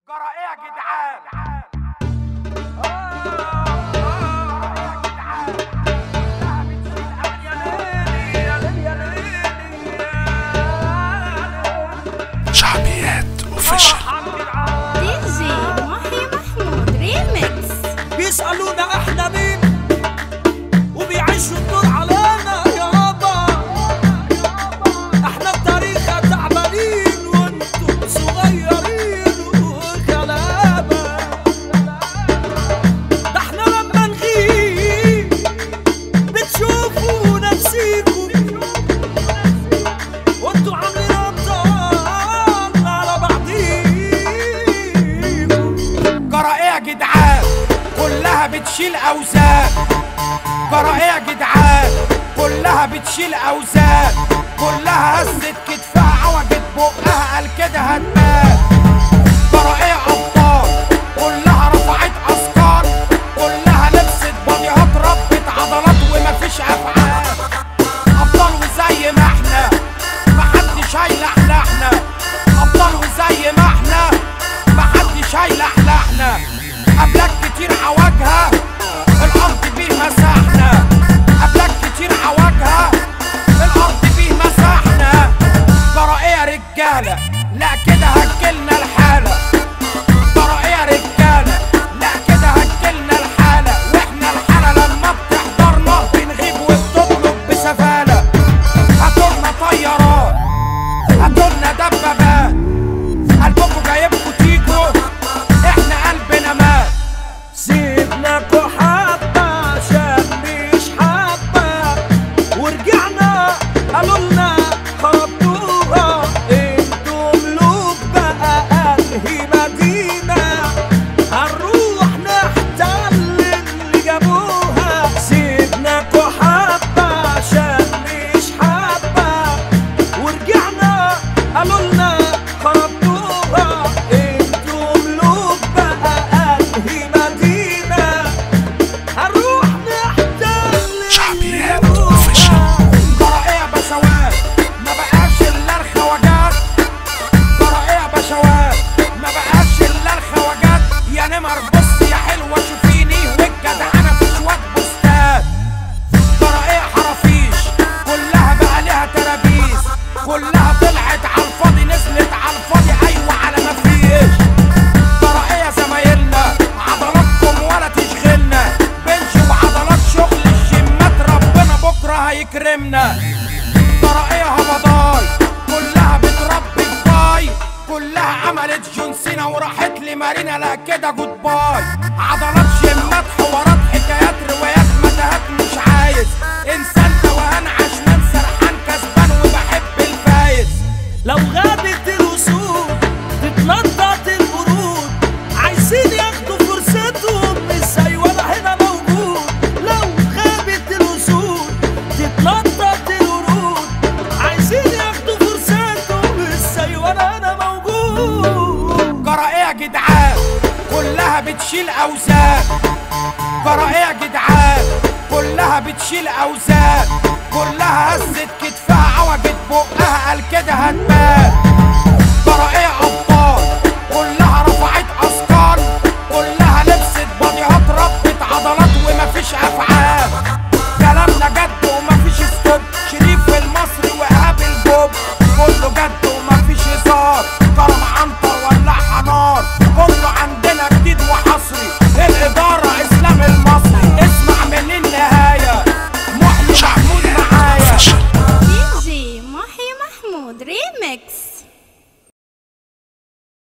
جرى ايه يا جدعان شعبيات اوفيشال دي جي محي محمود ريميكس بيسألونا احنا مين وبيعيشوا الدور علينا يابا احنا بتاريخ تعبانين وانتم صغيرين وغلابة ده احنا لما نغيب بتشوفوا نفسيكم وانتوا عاملين ابطال على بعضيكم جرى ايه يا جدعان كلها بتشيل اوزان جرى ايه يا جدعان كلها بتشيل اوزان كلها هزت كتفها عوجت بقها قال كده هتبان جرى ايه يا ابطال كلها رفعت اثقال كلها لبست باديهات ربت عضلات ومفيش افعال ابطال وزي ما احنا محدش هيلحلحنا ابطال وزي ما احنا محدش هيلحلحنا قبلك كتير عواجها الارض بيه مسحنا قبلك كتير عواجها الارض بيه مسحنا ترى ايه يا رجاله لا كده هتجيلنا الحاله ترى ايه يا رجاله لا كده هتجيلنا الحاله واحنا الحاله لما بتحضرنا بنغيب وبتطلب بسفاله هاتولنا طيارات هاتولنا دبابات قلبكوا جايبكوا تيجوا احنا قلبنا مات سيبناكوا حبة عشان مش حبة ورجعنا قالوا لنا خربتوها انتوا ملوك بقى انهي مدينة هنروح نحتل اللي جابوها سيبناكوا حبة عشان مش حبة ورجعنا قالوا لنا خربتوها انتوا ملوك بقى انهي مدينة هنروح نحتل شعبيات اللي official. ترى ايه يا بشوات ما بقاش الا الخواجات ترى ايه يا بشوات ما بقاش الا الخواجات يا نمر بص يا حلوه شوفيني والجدعنه في شويه بوستات ترى ايه يا حرافيش كلها بقى ليها ترابيس كلها طلعت على الفاضي نزلت على الفاضي ايوه على ما فيش ترى ايه يا زمايلنا عضلاتكم ولا تشغلنا بنش وعضلات شغل الجيمات ربنا بكره هيكرمنا ترى ايه يا هبضاي كلها بتربي باي كلها عملت جون سينا وراحت لي مارينا لا كده جود باي عضلات جيمات حوارات حكايات روايات متاهات مش عايز انسان توهان عشمان سرحان كسبان وبحب الفايز لو غابت الأسود تتنطط القرود عايزين ياخدوا فرصتهم ازاي وانا هنا موجود لو غابت الأسود تتنطط القرود عايزين ياخدوا فرصتهم ازاي وانا هنا موجود جرى ايه يا جدعان كلها بتشيل اوزان جرى ايه يا جدعان كلها بتشيل اوزان كلها هزت كتفها عوجت بقها قال كده هتبان جرى ايه يا ابطال كلها رفعت اثقال كلها لبست باديهات ربت عضلات ومفيش افعال كلامنا جد ومفيش ستوب شريف المصري وإيهاب الجوب كله جد ومفيش هزار كرم عنتر ولع نار كله عندنا جديد وحصري الإدارة إسلام المصري اسمع من النهاية محيي محمود شعبيات معايا اوفيشال دي جي محي محمود ريميكس